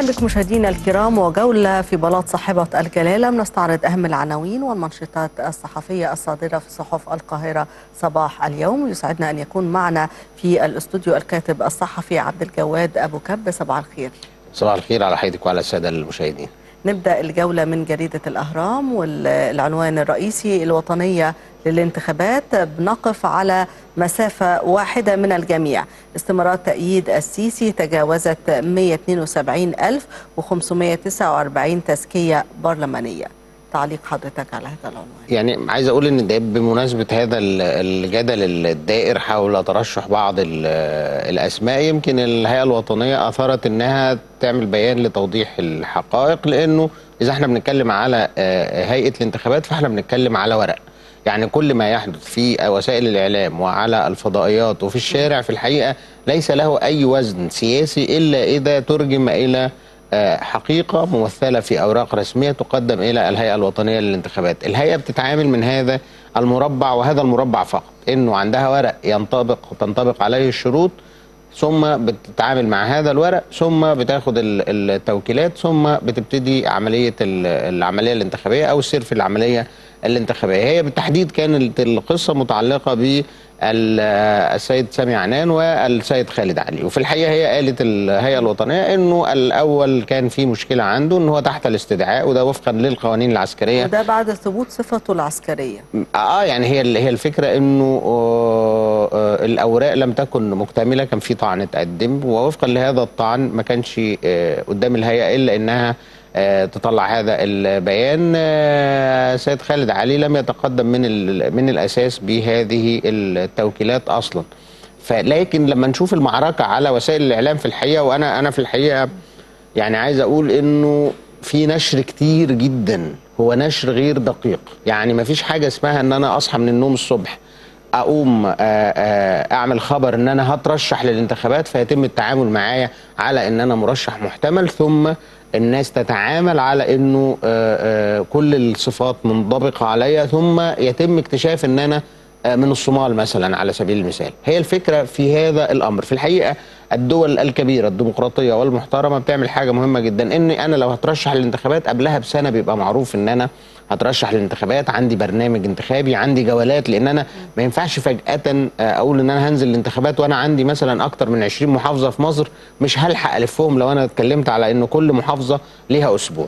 اهلا بكم مشاهدينا الكرام وجوله في بلاط صاحبه الجلاله بنستعرض اهم العناوين والمنشطات الصحفيه الصادره في صحف القاهره صباح اليوم يسعدنا ان يكون معنا في الاستوديو الكاتب الصحفي عبد الجواد ابو كب صباح الخير صباح الخير على حضرتك وعلى الساده المشاهدين نبدا الجوله من جريده الاهرام والعنوان الرئيسي الوطنيه للانتخابات بنقف على مسافة واحدة من الجميع استمارات تأييد السيسي تجاوزت 129549 تزكية برلمانية تعليق حضرتك على هذا العنوان يعني عايز اقول ان ده بمناسبه هذا الجدل الدائر حول ترشح بعض الاسماء يمكن الهيئه الوطنيه اثرت انها تعمل بيان لتوضيح الحقائق لانه اذا احنا بنتكلم على هيئه الانتخابات فاحنا بنتكلم على ورق يعني كل ما يحدث في وسائل الإعلام وعلى الفضائيات وفي الشارع في الحقيقة ليس له أي وزن سياسي إلا إذا ترجم إلى حقيقة ممثلة في أوراق رسمية تقدم إلى الهيئة الوطنية للانتخابات الهيئة بتتعامل من هذا المربع وهذا المربع فقط إنه عندها ورق ينطبق تنطبق عليه الشروط ثم بتتعامل مع هذا الورق ثم بتاخد التوكيلات ثم بتبتدي عملية العملية الانتخابية أو السير في العملية الانتخابيه هي بالتحديد كانت القصه متعلقه بالسيد سامي عنان والسيد خالد علي وفي الحقيقه هي قالت الهيئه الوطنيه انه الاول كان في مشكله عنده ان هو تحت الاستدعاء وده وفقا للقوانين العسكريه وده بعد ثبوت صفته العسكريه اه يعني هي هي الفكره انه آه آه الاوراق لم تكن مكتمله كان في طعن اتقدم ووفقا لهذا الطعن ما كانش آه قدام الهيئه الا انها تطلع هذا البيان سيد خالد علي لم يتقدم من من الاساس بهذه التوكيلات اصلا فلكن لما نشوف المعركه على وسائل الاعلام في الحقيقه وانا انا في الحقيقه يعني عايز اقول انه في نشر كتير جدا هو نشر غير دقيق يعني ما فيش حاجه اسمها ان انا اصحى من النوم الصبح اقوم اعمل خبر ان انا هترشح للانتخابات فيتم التعامل معايا على ان انا مرشح محتمل ثم الناس تتعامل على انه كل الصفات منطبقه عليا ثم يتم اكتشاف ان انا من الصومال مثلا على سبيل المثال هي الفكره في هذا الامر في الحقيقه الدول الكبيره الديمقراطيه والمحترمه بتعمل حاجه مهمه جدا ان انا لو هترشح للانتخابات قبلها بسنه بيبقى معروف ان انا هترشح للانتخابات عندي برنامج انتخابي عندي جولات لان انا ما ينفعش فجاه اقول ان انا هنزل الانتخابات وانا عندي مثلا اكتر من 20 محافظه في مصر مش هلحق الفهم لو انا اتكلمت على ان كل محافظه ليها اسبوع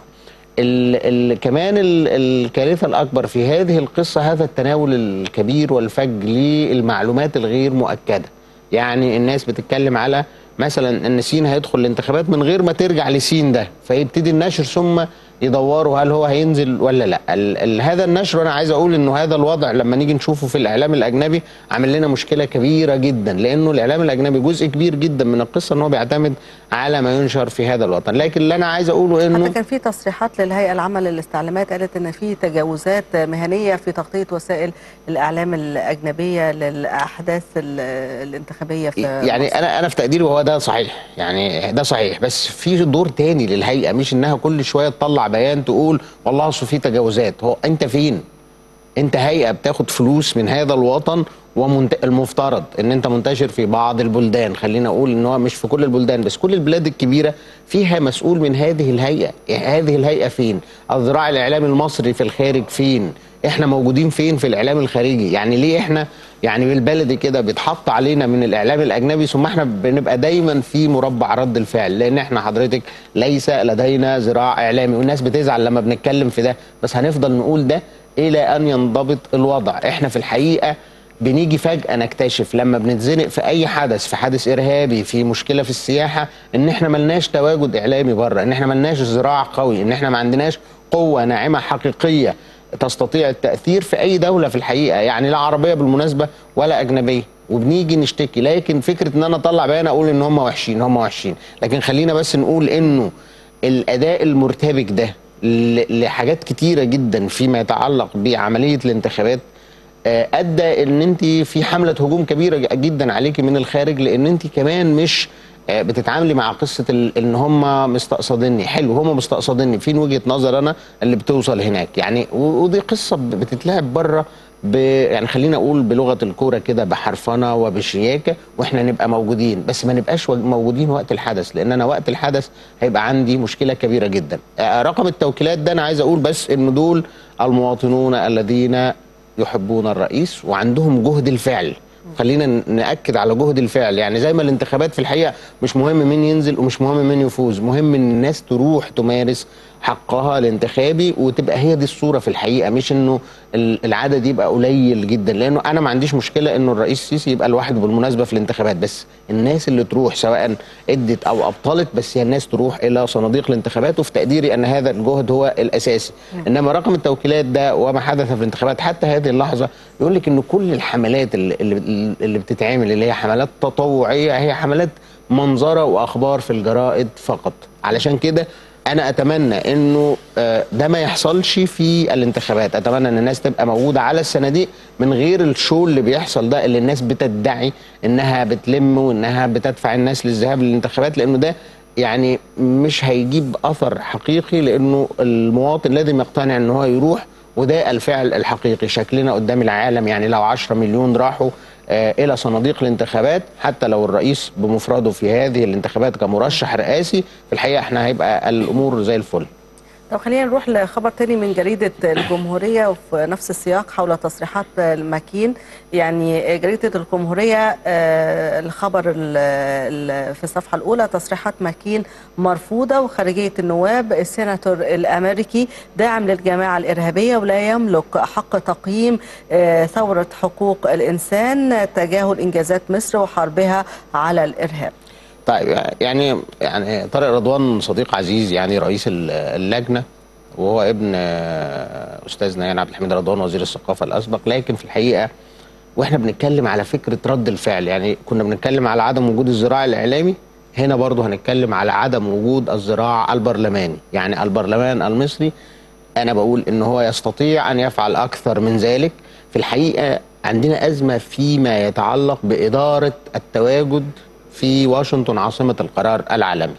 ال ال كمان ال الكارثه الاكبر في هذه القصه هذا التناول الكبير والفج للمعلومات الغير مؤكده يعني الناس بتتكلم على مثلا ان سين هيدخل الانتخابات من غير ما ترجع لسين ده فيبتدي النشر ثم يدوروا هل هو هينزل ولا لا ال ال هذا النشر انا عايز اقول انه هذا الوضع لما نيجي نشوفه في الاعلام الاجنبي عامل لنا مشكله كبيره جدا لانه الاعلام الاجنبي جزء كبير جدا من القصه ان هو بيعتمد على ما ينشر في هذا الوطن لكن اللي انا عايز اقوله انه حتى كان في تصريحات للهيئه العامه للاستعلامات قالت ان في تجاوزات مهنيه في تغطيه وسائل الاعلام الاجنبيه للاحداث الانتخابيه في يعني مصر. انا انا في تقديري وهو ده صحيح يعني ده صحيح بس في دور تاني للهيئه مش انها كل شويه تطلع بيان تقول والله اصل في تجاوزات هو انت فين انت هيئه بتاخد فلوس من هذا الوطن والمفترض ان انت منتشر في بعض البلدان خلينا اقول ان هو مش في كل البلدان بس كل البلاد الكبيره فيها مسؤول من هذه الهيئه هذه الهيئه فين الذراع الاعلامي المصري في الخارج فين احنا موجودين فين في الاعلام الخارجي يعني ليه احنا يعني بالبلدي كده بيتحط علينا من الاعلام الاجنبي ثم احنا بنبقى دايما في مربع رد الفعل لان احنا حضرتك ليس لدينا ذراع اعلامي والناس بتزعل لما بنتكلم في ده بس هنفضل نقول ده الى ان ينضبط الوضع احنا في الحقيقه بنيجي فجأة نكتشف لما بنتزنق في أي حدث في حادث إرهابي في مشكلة في السياحة إن إحنا ملناش تواجد إعلامي بره إن إحنا ملناش ذراع قوي إن إحنا ما عندناش قوة ناعمة حقيقية تستطيع التأثير في أي دولة في الحقيقة يعني لا عربية بالمناسبة ولا أجنبية وبنيجي نشتكي لكن فكرة إن أنا أطلع بيان أقول إن هم وحشين هم وحشين لكن خلينا بس نقول إنه الأداء المرتبك ده لحاجات كتيرة جدا فيما يتعلق بعملية الانتخابات ادى ان انت في حمله هجوم كبيره جدا عليكي من الخارج لان انت كمان مش بتتعاملي مع قصه ان هم مستقصديني حلو هم مستقصديني فين وجهه نظر انا اللي بتوصل هناك يعني ودي قصه بتتلعب بره ب يعني خلينا اقول بلغه الكوره كده بحرفنه وبشياكه واحنا نبقى موجودين بس ما نبقاش و- موجودين وقت الحدث لان انا وقت الحدث هيبقى عندي مشكله كبيره جدا آه، رقم التوكيلات ده انا عايز اقول بس ان دول المواطنون الذين يحبون الرئيس وعندهم جهد الفعل خلينا ن- ناكد على جهد الفعل يعني زي ما الانتخابات في الحقيقه مش مهم مين ينزل ومش مهم مين يفوز مهم ان الناس تروح تمارس حقها الانتخابي وتبقى هي دي الصوره في الحقيقه مش انه ال- العدد يبقى قليل جدا لانه انا ما عنديش مشكله انه الرئيس السيسي يبقى لوحده بالمناسبه في الانتخابات بس الناس اللي تروح سواء ادت او ابطلت بس هي الناس تروح الى صناديق الانتخابات وفي تقديري ان هذا الجهد هو الاساسي انما رقم التوكيلات ده وما حدث في الانتخابات حتى هذه اللحظه يقول لك ان كل الحملات اللي, اللي, اللي بتتعمل اللي هي حملات تطوعيه هي حملات منظره واخبار في الجرائد فقط علشان كده انا اتمنى انه آه، ده ما يحصلش في الانتخابات اتمنى ان الناس تبقى موجوده على الصناديق من غير الشو اللي بيحصل ده اللي الناس بتدعي انها بتلم وانها بتدفع الناس للذهاب للانتخابات لانه ده يعني مش هيجيب اثر حقيقي لانه المواطن لازم يقتنع ان هو يروح وده الفعل الحقيقي شكلنا قدام العالم يعني لو 10 مليون راحوا آه، الى صناديق الانتخابات حتى لو الرئيس بمفرده في هذه الانتخابات كمرشح رئاسي في الحقيقه احنا هيبقى الامور زي الفل طب خلينا نروح لخبر تاني من جريدة الجمهورية وفي نفس السياق حول تصريحات الماكين يعني جريدة الجمهورية آه، الخبر ال- ال- في الصفحة الأولى تصريحات ماكين مرفوضة وخارجية النواب السيناتور الأمريكي داعم للجماعة الإرهابية ولا يملك حق تقييم آه، ثورة حقوق الإنسان تجاهل إنجازات مصر وحربها على الإرهاب طيب يعني يعني طارق رضوان صديق عزيز يعني رئيس ال- اللجنه وهو ابن آه، استاذنا يعني عبد الحميد رضوان وزير الثقافه الاسبق لكن في الحقيقه واحنا بنتكلم على فكره رد الفعل يعني كنا بنتكلم على عدم وجود الزراع الاعلامي هنا برضه هنتكلم على عدم وجود الزراع البرلماني يعني البرلمان المصري انا بقول ان هو يستطيع ان يفعل اكثر من ذلك في الحقيقه عندنا ازمه فيما يتعلق باداره التواجد في واشنطن عاصمه القرار العالمي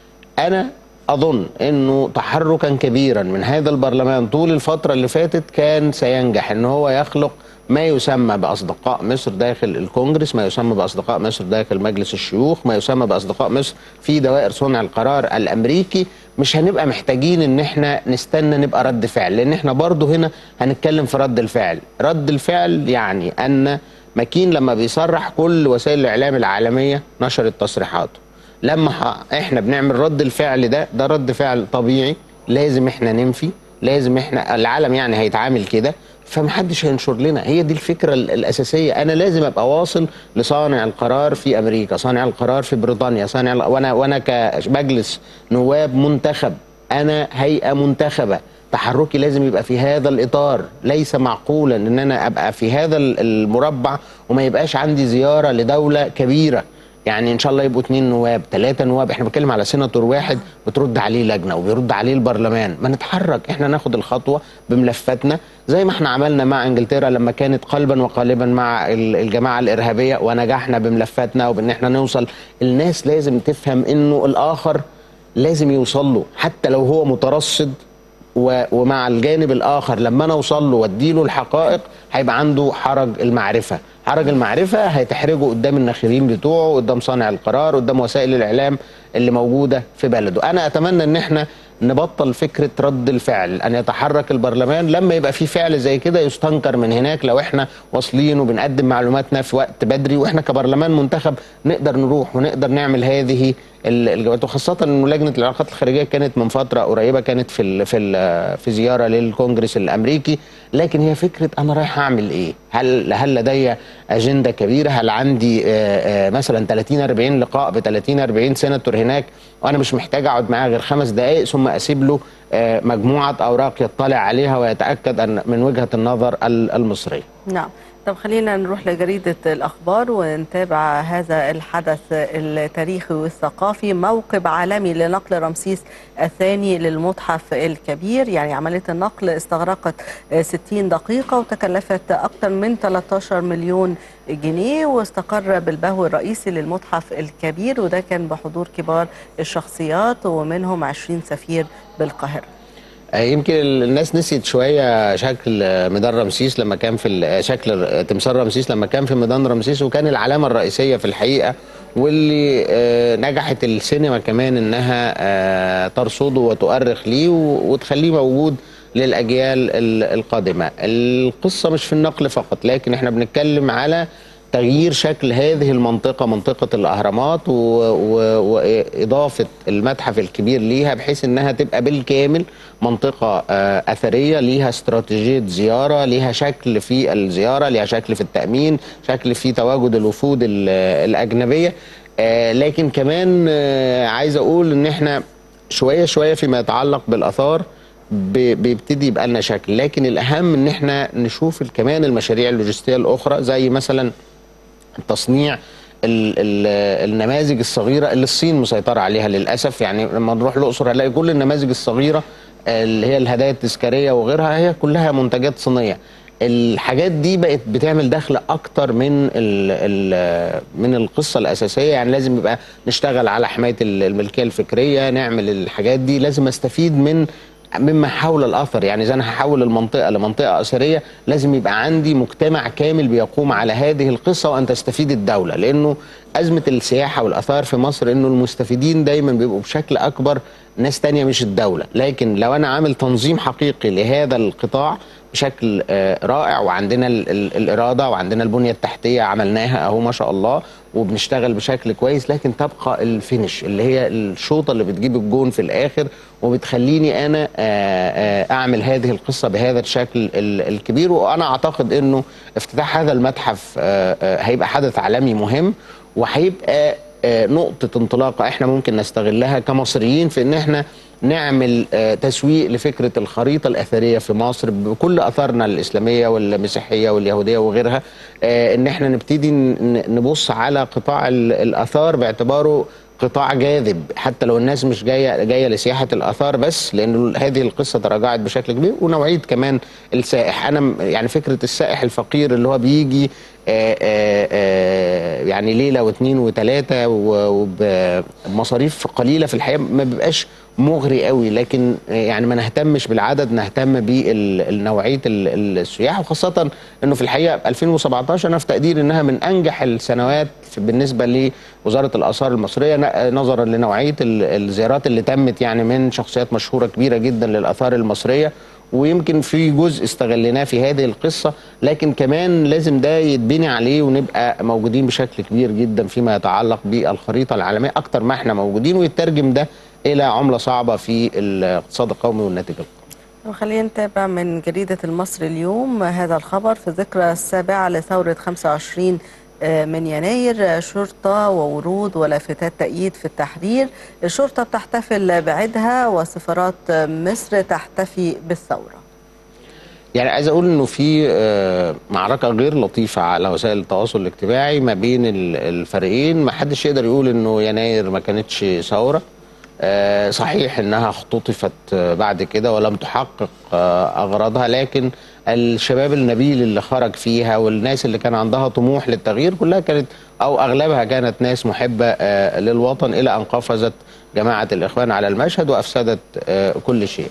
انا اظن انه تحركا كبيرا من هذا البرلمان طول الفتره اللي فاتت كان سينجح ان هو يخلق ما يسمى باصدقاء مصر داخل الكونجرس ما يسمى باصدقاء مصر داخل مجلس الشيوخ ما يسمى باصدقاء مصر في دوائر صنع القرار الامريكي مش هنبقى محتاجين ان احنا نستنى نبقى رد فعل لان احنا برضو هنا هنتكلم في رد الفعل رد الفعل يعني ان ماكين لما بيصرح كل وسائل الاعلام العالميه نشرت تصريحاته لما ح- احنا بنعمل رد الفعل ده ده رد فعل طبيعي لازم احنا ننفي لازم احنا العالم يعني هيتعامل كده فمحدش هينشر لنا هي دي الفكره ال- الاساسيه انا لازم ابقى واصل لصانع القرار في امريكا صانع القرار في بريطانيا صانع ال- وانا وانا كمجلس نواب منتخب انا هيئه منتخبه تحركي لازم يبقى في هذا الاطار ليس معقولا ان انا ابقى في هذا ال- المربع وما يبقاش عندي زياره لدوله كبيره يعني ان شاء الله يبقوا اتنين نواب ثلاثه نواب احنا بنتكلم على سيناتور واحد بترد عليه لجنه وبيرد عليه البرلمان ما نتحرك احنا ناخد الخطوه بملفاتنا زي ما احنا عملنا مع انجلترا لما كانت قلبا وقالبا مع ال- الجماعه الارهابيه ونجحنا بملفاتنا وبان احنا نوصل الناس لازم تفهم انه الاخر لازم يوصل له حتى لو هو مترصد و- ومع الجانب الاخر لما انا اوصل له واديله الحقائق هيبقى عنده حرج المعرفه حرج المعرفه هيتحرجه قدام الناخرين بتوعه قدام صانع القرار قدام وسائل الاعلام اللي موجوده في بلده انا اتمنى ان احنا نبطل فكره رد الفعل ان يتحرك البرلمان لما يبقى في فعل زي كده يستنكر من هناك لو احنا واصلين وبنقدم معلوماتنا في وقت بدري واحنا كبرلمان منتخب نقدر نروح ونقدر نعمل هذه ال- الجولات وخاصه انه لجنه العلاقات الخارجيه كانت من فتره قريبه كانت في ال في ال في زياره للكونجرس الامريكي لكن هي فكره انا رايح اعمل ايه؟ هل هل لدي اجنده كبيره؟ هل عندي آه، آه، مثلا 30 40 لقاء ب 30 40 سيناتور هناك وانا مش محتاج اقعد معاه غير خمس دقائق ثم اسيب له آه، مجموعه اوراق يطلع عليها ويتاكد ان من وجهه النظر ال- المصريه. نعم طب خلينا نروح لجريدة الأخبار ونتابع هذا الحدث التاريخي والثقافي موكب عالمي لنقل رمسيس الثاني للمتحف الكبير يعني عملية النقل استغرقت 60 دقيقة وتكلفت أكثر من 13 مليون جنيه واستقر بالبهو الرئيسي للمتحف الكبير وده كان بحضور كبار الشخصيات ومنهم 20 سفير بالقاهرة آه، يمكن الناس نسيت شويه شكل آه، ميدان رمسيس لما كان في ال- آه، شكل آه، تمثال رمسيس لما كان في ميدان رمسيس وكان العلامه الرئيسيه في الحقيقه واللي آه، نجحت السينما كمان انها آه، ترصده وتؤرخ ليه و- وتخليه موجود للاجيال ال- القادمه. القصه مش في النقل فقط لكن احنا بنتكلم على تغيير شكل هذه المنطقة منطقة الأهرامات و- و- وإضافة المتحف الكبير ليها بحيث إنها تبقى بالكامل منطقة آه، أثرية ليها استراتيجية زيارة ليها شكل في الزيارة ليها شكل في التأمين شكل في تواجد الوفود ال- الأجنبية آه، لكن كمان آه، عايز أقول إن إحنا شوية شوية فيما يتعلق بالآثار ب- بيبتدي يبقى لنا شكل لكن الأهم إن إحنا نشوف كمان المشاريع اللوجستية الأخرى زي مثلا تصنيع ال ال النماذج الصغيره اللي الصين مسيطره عليها للاسف يعني لما نروح الاقصر هنلاقي كل النماذج الصغيره اللي هي الهدايا التذكاريه وغيرها هي كلها منتجات صينيه الحاجات دي بقت بتعمل دخل اكتر من ال ال من القصه الاساسيه يعني لازم يبقى نشتغل على حمايه الملكيه الفكريه نعمل الحاجات دي لازم استفيد من مما حول الاثر يعني اذا انا هحول المنطقه لمنطقه اثريه لازم يبقى عندي مجتمع كامل بيقوم على هذه القصه وان تستفيد الدوله لانه ازمه السياحه والاثار في مصر انه المستفيدين دايما بيبقوا بشكل اكبر ناس تانية مش الدوله لكن لو انا عامل تنظيم حقيقي لهذا القطاع بشكل آه، رائع وعندنا ال ال الاراده وعندنا البنيه التحتيه عملناها اهو ما شاء الله وبنشتغل بشكل كويس لكن تبقى الفينش اللي هي الشوطه اللي بتجيب الجون في الاخر وبتخليني انا آه، آه، اعمل هذه القصه بهذا الشكل ال- الكبير وانا اعتقد انه افتتاح هذا المتحف آه، آه، هيبقى حدث عالمي مهم وهيبقى آه، نقطه انطلاقه احنا ممكن نستغلها كمصريين في ان احنا نعمل آه، تسويق لفكره الخريطه الاثريه في مصر بكل اثارنا الاسلاميه والمسيحيه واليهوديه وغيرها آه، ان احنا نبتدي ن- نبص على قطاع ال- الاثار باعتباره قطاع جاذب حتى لو الناس مش جايه جايه لسياحه الاثار بس لان هذه القصه تراجعت بشكل كبير ونوعيه كمان السائح انا م- يعني فكره السائح الفقير اللي هو بيجي آه، آه، آه، يعني ليله واثنين وثلاثه وبمصاريف قليله في الحقيقه ما بيبقاش مغري قوي لكن آه، يعني ما نهتمش بالعدد نهتم بنوعيه السياح وخاصه انه في الحقيقه 2017 انا في تقدير انها من انجح السنوات في- بالنسبه لوزاره الاثار المصريه ن- نظرا لنوعيه ال- الزيارات اللي تمت يعني من شخصيات مشهوره كبيره جدا للاثار المصريه ويمكن في جزء استغليناه في هذه القصه لكن كمان لازم ده يتبني عليه ونبقى موجودين بشكل كبير جدا فيما يتعلق بالخريطه العالميه اكتر ما احنا موجودين ويترجم ده الى عمله صعبه في الاقتصاد القومي والناتج القومي خلينا نتابع من جريدة المصري اليوم هذا الخبر في الذكرى السابعة لثورة 25 من يناير شرطة وورود ولافتات تأييد في التحرير الشرطة بتحتفل بعيدها وسفارات مصر تحتفي بالثورة يعني عايز اقول انه في آه، معركه غير لطيفه على وسائل التواصل الاجتماعي ما بين ال- الفريقين ما حدش يقدر يقول انه يناير ما كانتش ثوره آه، صحيح انها اختطفت آه، بعد كده ولم تحقق آه، اغراضها لكن الشباب النبيل اللي خرج فيها والناس اللي كان عندها طموح للتغيير كلها كانت او اغلبها كانت ناس محبه آه، للوطن الى ان قفزت جماعه الاخوان على المشهد وافسدت آه، كل شيء.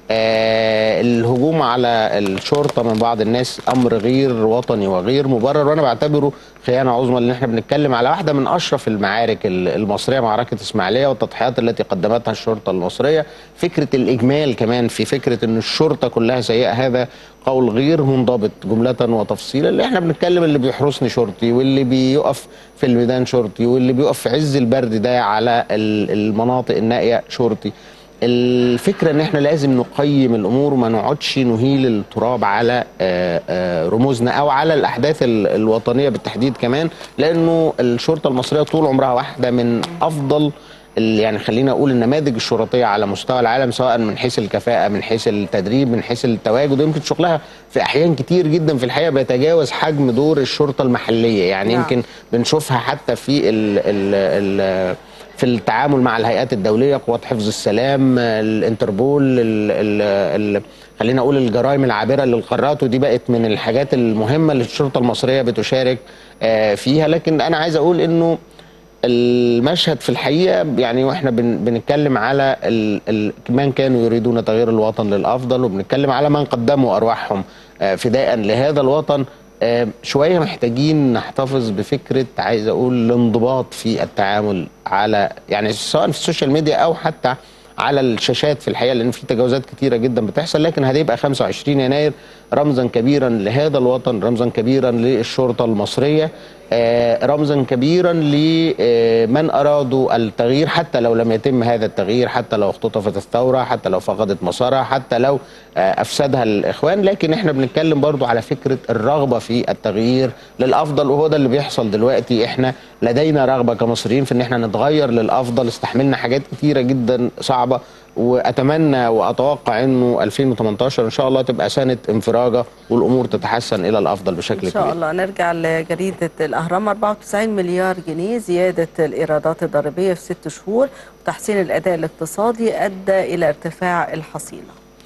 آه، الهجوم على الشرطه من بعض الناس امر غير وطني وغير مبرر وانا بعتبره خيانه عظمى لان احنا بنتكلم على واحده من اشرف المعارك ال- المصريه معركه اسماعيليه والتضحيات التي قدمتها الشرطه المصريه فكره الاجمال كمان في فكره ان الشرطه كلها سيئه هذا قول غير منضبط جمله وتفصيلا اللي احنا بنتكلم اللي بيحرسني شرطي واللي بيقف في الميدان شرطي واللي بيقف في عز البرد ده على ال- المناطق النائيه شرطي الفكرة ان احنا لازم نقيم الامور وما نقعدش نهيل التراب على آه، آه، رموزنا او على الاحداث ال- الوطنية بالتحديد كمان لانه الشرطة المصرية طول عمرها واحدة من افضل ال- يعني خلينا اقول النماذج الشرطيه على مستوى العالم سواء من حيث الكفاءه من حيث التدريب من حيث التواجد ويمكن شغلها في احيان كتير جدا في الحقيقه بيتجاوز حجم دور الشرطه المحليه يعني نعم. يمكن بنشوفها حتى في ال ال ال في التعامل مع الهيئات الدوليه قوات حفظ السلام الانتربول ال ال ال خلينا اقول الجرائم العابره للقارات ودي بقت من الحاجات المهمه اللي الشرطه المصريه بتشارك آه، فيها لكن انا عايز اقول انه المشهد في الحقيقه يعني واحنا بن بنتكلم على ال ال من كانوا يريدون تغيير الوطن للافضل وبنتكلم على من قدموا ارواحهم آه، فداء لهذا الوطن آه، شويه محتاجين نحتفظ بفكره عايز اقول الانضباط في التعامل على يعني سواء في السوشيال ميديا او حتى على الشاشات في الحقيقه لان في تجاوزات كتيره جدا بتحصل لكن هتبقى 25 يناير رمزا كبيرا لهذا الوطن رمزا كبيرا للشرطه المصريه آه، رمزا كبيرا لمن ارادوا التغيير حتى لو لم يتم هذا التغيير حتى لو اختطفت الثوره حتى لو فقدت مسارها حتى لو آه، افسدها الاخوان لكن احنا بنتكلم برضو على فكره الرغبه في التغيير للافضل وهو ده اللي بيحصل دلوقتي احنا لدينا رغبه كمصريين في ان احنا نتغير للافضل استحملنا حاجات كتيره جدا صعبه واتمنى واتوقع انه 2018 ان شاء الله تبقى سنه انفراجه والامور تتحسن الى الافضل بشكل إن شاء كبير الله نرجع لجريدة الأهرام 94 مليار جنيه زيادة الإيرادات الضريبية في ست شهور وتحسين الأداء الاقتصادي أدى إلى ارتفاع الحصيلة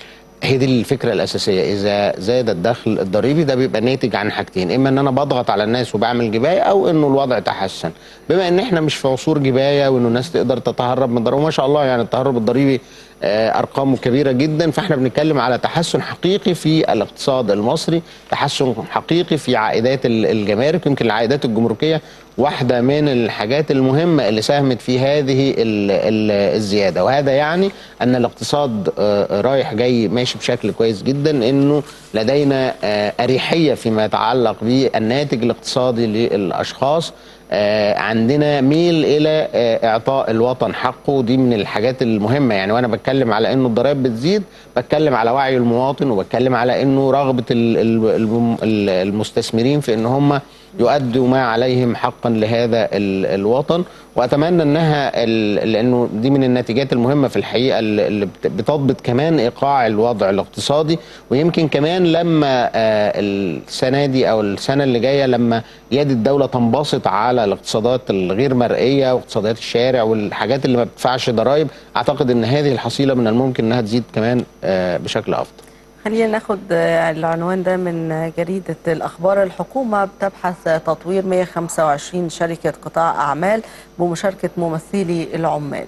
هي دي الفكره الاساسيه اذا زاد الدخل الضريبي ده بيبقى ناتج عن حاجتين اما ان انا بضغط على الناس وبعمل جبايه او انه الوضع تحسن بما ان احنا مش في عصور جبايه وانه الناس تقدر تتهرب من الضريبه وما شاء الله يعني التهرب الضريبي آه، ارقامه كبيره جدا فاحنا بنتكلم على تحسن حقيقي في الاقتصاد المصري تحسن حقيقي في عائدات ال- الجمارك يمكن العائدات الجمركيه واحده من الحاجات المهمه اللي ساهمت في هذه ال ال الزياده وهذا يعني ان الاقتصاد آه، رايح جاي ماشي بشكل كويس جدا انه لدينا آه، اريحيه فيما يتعلق بالناتج الاقتصادي للاشخاص آه، عندنا ميل الى آه، اعطاء الوطن حقه دي من الحاجات المهمه يعني وانا بتكلم على انه الضرائب بتزيد بتكلم على وعي المواطن وبتكلم على انه رغبه ال- ال- الم- ال- المستثمرين في ان هم يؤدوا ما عليهم حقا لهذا ال- الوطن واتمنى انها ال- لانه دي من النتيجات المهمه في الحقيقه اللي اللي بت- بتضبط كمان ايقاع الوضع الاقتصادي ويمكن كمان لما آه، السنه دي او السنه اللي جايه لما يد الدوله تنبسط على الاقتصادات الغير مرئيه واقتصادات الشارع والحاجات اللي ما بتدفعش ضرائب اعتقد ان هذه الحصيله من الممكن انها تزيد كمان آه، بشكل افضل خلينا ناخد آه، العنوان ده من آه، جريدة الأخبار الحكومة بتبحث آه، تطوير 125 شركة قطاع أعمال بمشاركة ممثلي العمال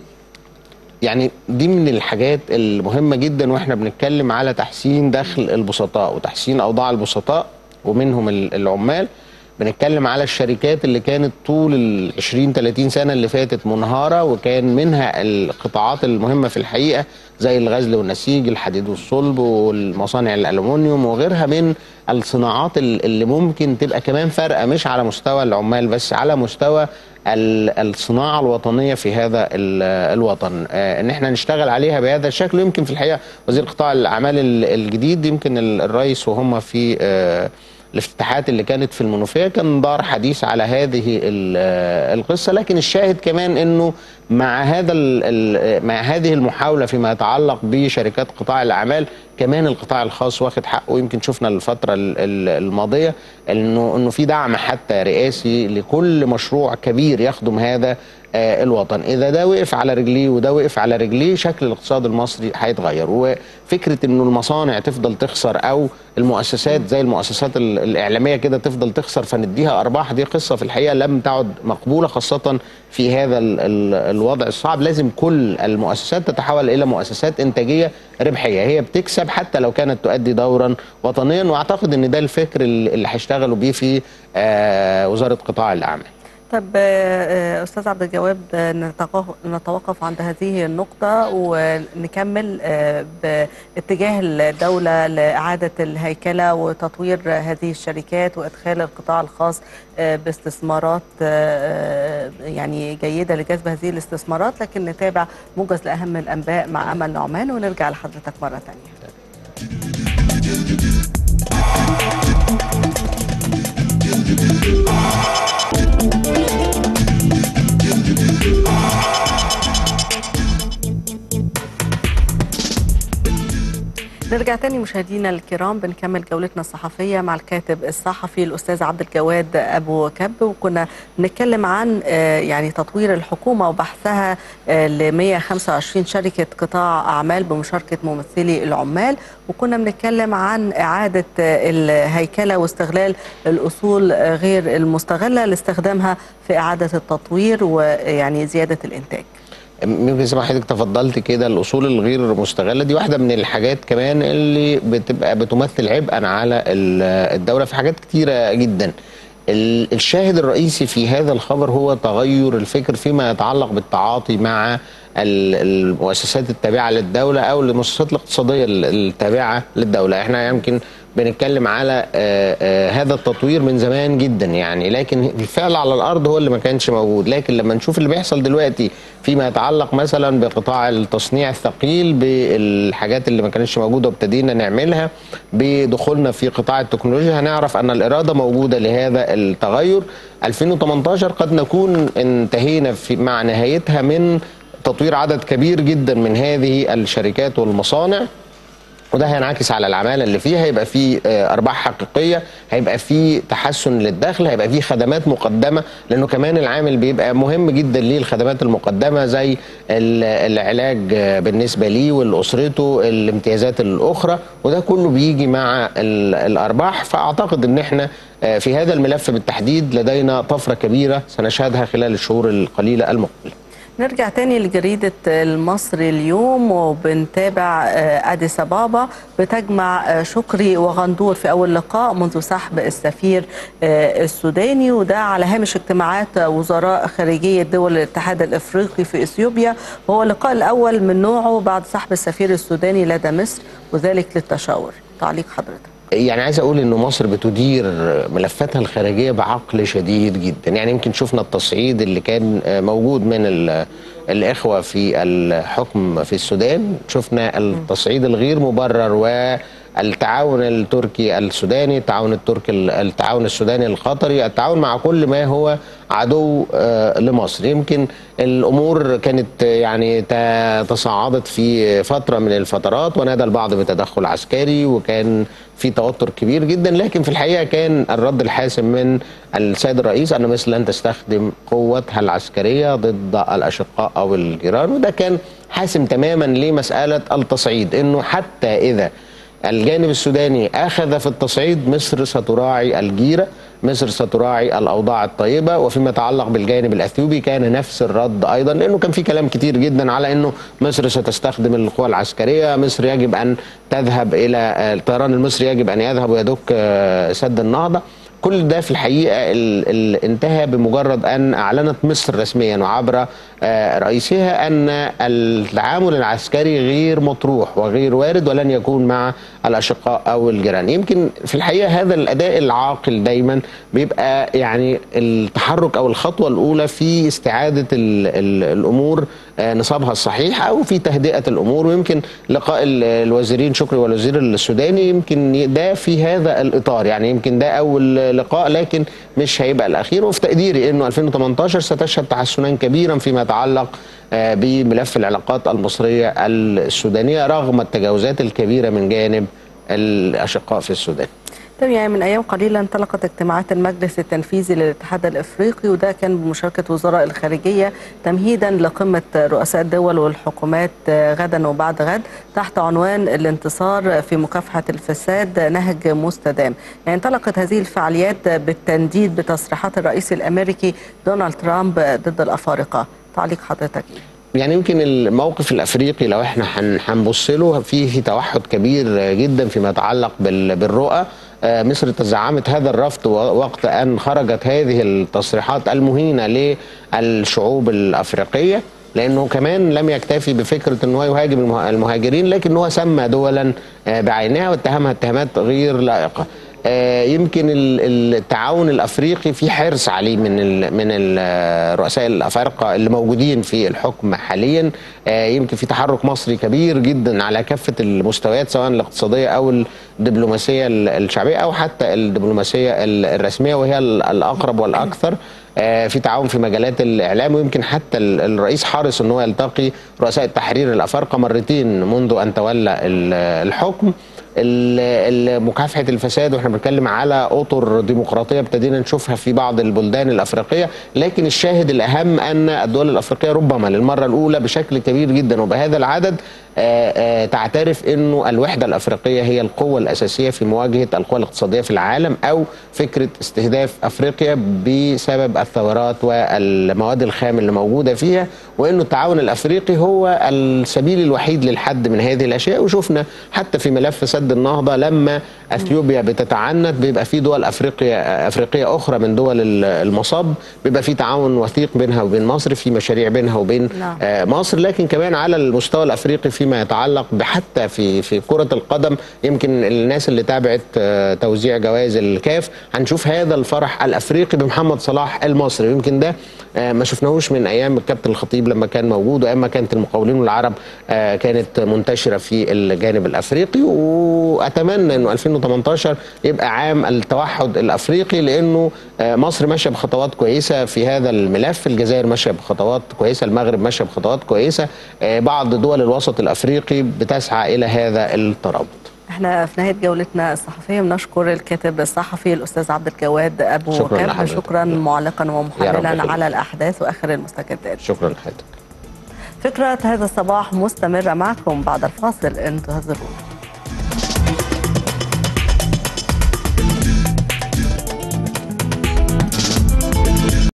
يعني دي من الحاجات المهمة جدا واحنا بنتكلم على تحسين دخل البسطاء وتحسين أوضاع البسطاء ومنهم ال- العمال بنتكلم على الشركات اللي كانت طول ال 20 30 سنة اللي فاتت منهارة وكان منها القطاعات المهمة في الحقيقة زي الغزل والنسيج الحديد والصلب والمصانع الألومنيوم وغيرها من الصناعات ال- اللي ممكن تبقى كمان فارقة مش على مستوى العمال بس على مستوى ال- الصناعه الوطنيه في هذا ال- الوطن آه، ان احنا نشتغل عليها بهذا الشكل يمكن في الحقيقه وزير قطاع الاعمال ال- الجديد يمكن ال- الرئيس وهم في آه، الافتتاحات اللي كانت في المنوفيه كان دار حديث على هذه ال- آه، القصه لكن الشاهد كمان انه مع هذا ال- ال- مع هذه المحاوله فيما يتعلق بشركات قطاع الاعمال كمان القطاع الخاص واخد حقه يمكن شفنا الفتره ال- ال- الماضيه انه انه في دعم حتى رئاسي لكل مشروع كبير يخدم هذا آه، الوطن اذا ده وقف على رجليه وده وقف على رجليه شكل الاقتصاد المصري هيتغير وفكره انه المصانع تفضل تخسر او المؤسسات زي المؤسسات ال- الاعلاميه كده تفضل تخسر فنديها ارباح دي قصه في الحقيقه لم تعد مقبوله خاصه في هذا ال- ال- الوضع الصعب لازم كل المؤسسات تتحول الى مؤسسات انتاجيه ربحيه هي بتكسب حتى لو كانت تؤدي دورا وطنيا واعتقد ان ده الفكر اللي اللي هيشتغلوا بيه في آه، وزاره قطاع الاعمال طب آه، آه، أستاذ عبد الجواد آه، نتوقف- نتوقف عند هذه النقطة ونكمل آه، باتجاه الدولة لإعادة الهيكلة وتطوير هذه الشركات وإدخال القطاع الخاص آه، باستثمارات آه، آه، يعني جيدة لجذب هذه الاستثمارات لكن نتابع موجز لأهم الأنباء مع أمل نعمان ونرجع لحضرتك مرة ثانية نرجع تاني مشاهدينا الكرام بنكمل جولتنا الصحفية مع الكاتب الصحفي الأستاذ عبد الجواد أبو كب وكنا بنتكلم عن يعني تطوير الحكومة وبحثها ل 125 شركة قطاع أعمال بمشاركة ممثلي العمال وكنا بنتكلم عن إعادة الهيكلة واستغلال الأصول غير المستغلة لاستخدامها في إعادة التطوير ويعني زيادة الإنتاج يمكن زي ما حضرتك تفضلت كده الاصول الغير مستغله دي واحده من الحاجات كمان اللي بتبقى بتمثل عبئا على الدوله في حاجات كتيره جدا الشاهد الرئيسي في هذا الخبر هو تغير الفكر فيما يتعلق بالتعاطي مع المؤسسات التابعه للدوله او المؤسسات الاقتصاديه التابعه للدوله احنا يمكن بنتكلم على آآ آآ هذا التطوير من زمان جدا يعني لكن الفعل على الارض هو اللي ما كانش موجود لكن لما نشوف اللي بيحصل دلوقتي فيما يتعلق مثلا بقطاع التصنيع الثقيل بالحاجات اللي ما كانتش موجوده وابتدينا نعملها بدخولنا في قطاع التكنولوجيا هنعرف ان الاراده موجوده لهذا التغير 2018 قد نكون انتهينا في مع نهايتها من تطوير عدد كبير جدا من هذه الشركات والمصانع وده هينعكس على العماله اللي فيها هيبقى في ارباح حقيقيه هيبقى في تحسن للدخل هيبقى في خدمات مقدمه لانه كمان العامل بيبقى مهم جدا ليه الخدمات المقدمه زي العلاج بالنسبه ليه ولاسرته الامتيازات الاخرى وده كله بيجي مع الارباح فاعتقد ان احنا في هذا الملف بالتحديد لدينا طفره كبيره سنشهدها خلال الشهور القليله المقبله نرجع تاني لجريدة المصري اليوم وبنتابع أديس أبابا بتجمع شكري وغندور في أول لقاء منذ سحب السفير السوداني وده على هامش اجتماعات وزراء خارجية دول الاتحاد الإفريقي في إثيوبيا وهو اللقاء الأول من نوعه بعد سحب السفير السوداني لدى مصر وذلك للتشاور تعليق حضرتك يعني عايز اقول ان مصر بتدير ملفاتها الخارجيه بعقل شديد جدا يعني يمكن شفنا التصعيد اللي كان موجود من الاخوه في الحكم في السودان شفنا التصعيد الغير مبرر والتعاون التركي السوداني التعاون التركي التعاون السوداني القطري التعاون مع كل ما هو عدو لمصر يمكن الامور كانت يعني تصاعدت في فتره من الفترات ونادى البعض بتدخل عسكري وكان في توتر كبير جدا لكن في الحقيقه كان الرد الحاسم من السيد الرئيس ان مصر لن تستخدم قوتها العسكريه ضد الاشقاء او الجيران وده كان حاسم تماما لمساله التصعيد انه حتى اذا الجانب السوداني اخذ في التصعيد مصر ستراعي الجيره مصر ستراعي الاوضاع الطيبه وفيما يتعلق بالجانب الاثيوبي كان نفس الرد ايضا لانه كان في كلام كتير جدا على انه مصر ستستخدم القوى العسكريه مصر يجب ان تذهب الى الطيران المصري يجب ان يذهب ويدك سد النهضه كل ده في الحقيقه ال ال انتهى بمجرد ان اعلنت مصر رسميا وعبر رئيسها ان التعامل العسكري غير مطروح وغير وارد ولن يكون مع الاشقاء او الجيران يمكن في الحقيقه هذا الاداء العاقل دايما بيبقى يعني التحرك او الخطوه الاولى في استعاده ال ال الامور نصابها الصحيح او في تهدئه الامور ويمكن لقاء الوزيرين شكري والوزير السوداني يمكن ده في هذا الاطار يعني يمكن ده اول لقاء لكن مش هيبقى الاخير وفي تقديري انه 2018 ستشهد تحسنا كبيرا فيما يتعلق بملف العلاقات المصريه السودانيه رغم التجاوزات الكبيره من جانب الاشقاء في السودان. طيب يعني من ايام قليله انطلقت اجتماعات المجلس التنفيذي للاتحاد الافريقي وده كان بمشاركه وزراء الخارجيه تمهيدا لقمه رؤساء الدول والحكومات غدا وبعد غد تحت عنوان الانتصار في مكافحه الفساد نهج مستدام. يعني انطلقت هذه الفعاليات بالتنديد بتصريحات الرئيس الامريكي دونالد ترامب ضد الافارقه. تعليق حضرتك ايه؟ يعني يمكن الموقف الافريقي لو احنا هنبص له فيه توحد كبير جدا فيما يتعلق بالرؤى مصر تزعمت هذا الرفض وقت ان خرجت هذه التصريحات المهينه للشعوب الافريقيه لانه كمان لم يكتفي بفكره ان هو يهاجم المهاجرين لكن هو سمى دولا بعينها واتهمها اتهامات غير لائقه آه، يمكن ال- التعاون الافريقي في حرص عليه من ال من الرؤساء الافارقه اللي موجودين في الحكم حاليا آه، يمكن في تحرك مصري كبير جدا على كافه المستويات سواء الاقتصاديه او الدبلوماسيه ال- الشعبيه او حتى الدبلوماسيه ال- الرسميه وهي ال- الاقرب والاكثر آه، في تعاون في مجالات الاعلام ويمكن حتى ال- الرئيس حرص ان هو يلتقي رؤساء التحرير الافارقه مرتين منذ ان تولى ال- الحكم ال- ال- مكافحه الفساد واحنا بنتكلم على اطر ديمقراطيه ابتدينا نشوفها في بعض البلدان الافريقيه لكن الشاهد الاهم ان الدول الافريقيه ربما للمره الاولى بشكل كبير جدا وبهذا العدد آه، آه، تعترف انه الوحده الافريقيه هي القوه الاساسيه في مواجهه القوى الاقتصاديه في العالم او فكره استهداف افريقيا بسبب الثورات والمواد الخام اللي موجوده فيها وانه التعاون الافريقي هو السبيل الوحيد للحد من هذه الاشياء وشفنا حتى في ملف سد النهضه لما اثيوبيا بتتعنت بيبقى في دول افريقيا افريقيه اخرى من دول ال- المصاب بيبقى في تعاون وثيق بينها وبين مصر في مشاريع بينها وبين نعم. آه، مصر لكن كمان على المستوى الافريقي فيما يتعلق حتى في في كره القدم يمكن الناس اللي تابعت آه، توزيع جوائز الكاف هنشوف هذا الفرح الافريقي بمحمد صلاح المصري يمكن ده آه، ما شفناهوش من ايام الكابتن الخطيب لما كان موجود وايام ما كانت المقاولين العرب آه، كانت منتشره في الجانب الافريقي واتمنى انه 2018 يبقى عام التوحد الافريقي لانه آه، مصر ماشيه بخطوات كويسه في هذا الملف الجزائر ماشيه بخطوات كويسه المغرب ماشيه بخطوات كويسه آه، بعض دول الوسط الافريقي بتسعى الى هذا الترابط احنا في نهايه جولتنا الصحفيه بنشكر الكاتب الصحفي الاستاذ عبد الجواد ابو شكراً كاب لحضرتك. شكرا معلقا يا رب ومحللا يخليك. على الاحداث واخر المستجدات شكرا لحضرتك فكره هذا الصباح مستمره معكم بعد الفاصل انتظرونا